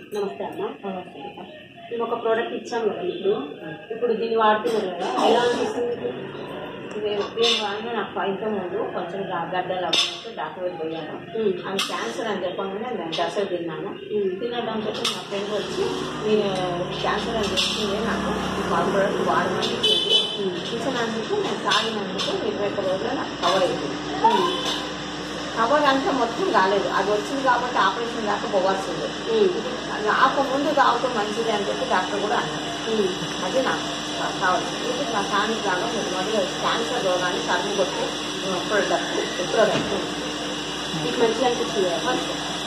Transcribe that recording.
నమస్తే అమ్మ మేము ఒక ప్రోడక్ట్ ఇచ్చాం కదా మీకు ఇప్పుడు దీన్ని వాడుతున్నారు కదా ఎలా అనిపిస్తుంది మీకు ఇది దీని వల్ల నాకు ఇంత ముందు కొంచెం గా- గడ్డలు అవ్వడంతో డాక్టర్ దగ్గరికి పోయాను ఉమ్. ఆమె క్యాన్సర్ అని చెప్పగానే నేను దశ తిన్నాను ఉమ్. తినడంతో మా ఫ్రెండ్ వచ్చి నేను క్యాన్సర్ అని చెప్పింది నాకు మా ప్రోడక్ట్ వాడమని చెప్పింది ఇచ్చినందుకు నేను తాగినందుకు ఇరవై ఒక్క రోజులు నాకు కవర్ అయింది ఉమ్. కవర్ అంతా మొత్తం కాలేదు అది వచ్చింది కాబట్టి ఆపరేషన్ దాకా పోవాల్సిందే ఉమ్. నాకు ముందు తాగుతూ మంచిది అని చెప్పి డాక్టర్ కూడా అన్నారు ఉమ్. అది నాకు కావాల్సింది ఇప్పుడు నా టానిక్ లాగా మీరు మొదలు క్యాన్సర్ రోగాన్ని తరిమి కొట్టి ప్రొడక్ట్ ప్రోడక్ట్ మీకు మంచిగా అనిపిస్తుంది కదా మంచిది